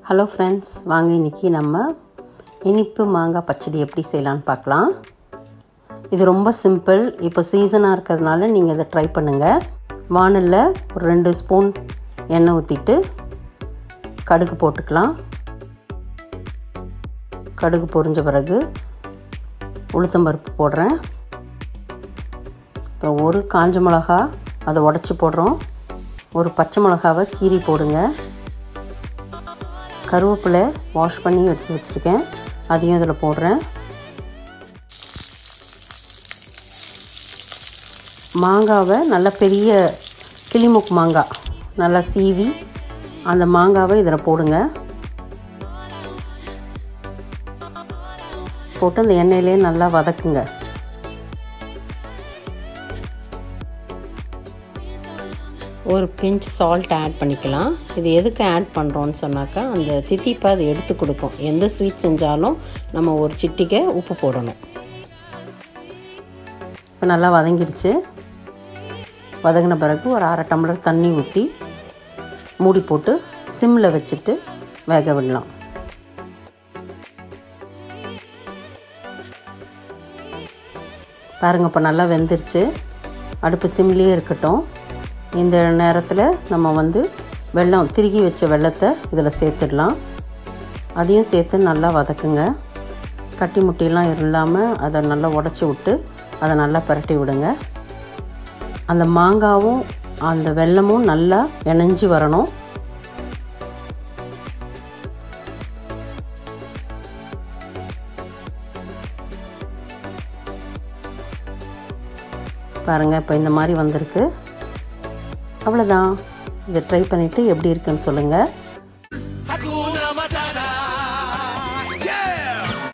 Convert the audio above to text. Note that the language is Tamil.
ஹலோ ஃப்ரெண்ட்ஸ் வாங்க இன்றைக்கி நம்ம இனிப்பு மாங்காய் பச்சடி எப்படி செய்யலான்னு பார்க்கலாம் இது ரொம்ப சிம்பிள் இப்போ சீசனாக இருக்கிறதுனால நீங்கள் இதை ட்ரை பண்ணுங்கள் வானலில் ஒரு ரெண்டு ஸ்பூன் எண்ணெய் ஊற்றிட்டு கடுகு போட்டுக்கலாம் கடுகு பொரிஞ்ச பிறகு உளுத்தம்பருப்பு போடுறேன் அப்புறம் ஒரு காஞ்ச மிளகா அதை உடச்சி போடுறோம் ஒரு பச்சை மிளகாவை கீரி போடுங்க கருவேப்பிலை வாஷ் பண்ணி எடுத்து வச்சுருக்கேன் அதையும் இதில் போடுறேன் மாங்காவை நல்ல பெரிய கிளிமுக் மாங்காய் நல்லா சீவி அந்த மாங்காவை இதில் போடுங்க போட்டு அந்த எண்ணெயிலே நல்லா வதக்குங்க ஒரு பிஞ்ச் சால்ட் ஆட் பண்ணிக்கலாம் இது எதுக்கு ஆட் பண்ணுறோன்னு சொன்னாக்கா அந்த தித்திப்பை அது எடுத்து கொடுக்கும் எந்த ஸ்வீட் செஞ்சாலும் நம்ம ஒரு சிட்டிக்கை உப்பு போடணும் இப்போ நல்லா வதங்கிடுச்சு வதங்கின பிறகு ஒரு அரை டம்ளர் தண்ணி ஊற்றி மூடி போட்டு சிம்மில் வச்சுட்டு வேக விடலாம் பாருங்கள் இப்போ நல்லா வெந்துருச்சு அடுப்பு சிம்லேயே இருக்கட்டும் இந்த நேரத்தில் நம்ம வந்து வெள்ளம் திருகி வச்ச வெள்ளத்தை இதில் சேர்த்துடலாம் அதையும் சேர்த்து நல்லா வதக்குங்க கட்டி முட்டியெல்லாம் இல்லாமல் அதை நல்லா உடச்சி விட்டு அதை நல்லா பரட்டி விடுங்க அந்த மாங்காவும் அந்த வெள்ளமும் நல்லா இணைஞ்சி வரணும் பாருங்கள் இப்போ இந்த மாதிரி வந்திருக்கு அவ்வளோதான் இதை ட்ரை பண்ணிவிட்டு எப்படி இருக்குன்னு சொல்லுங்கள் Hakuna Matata.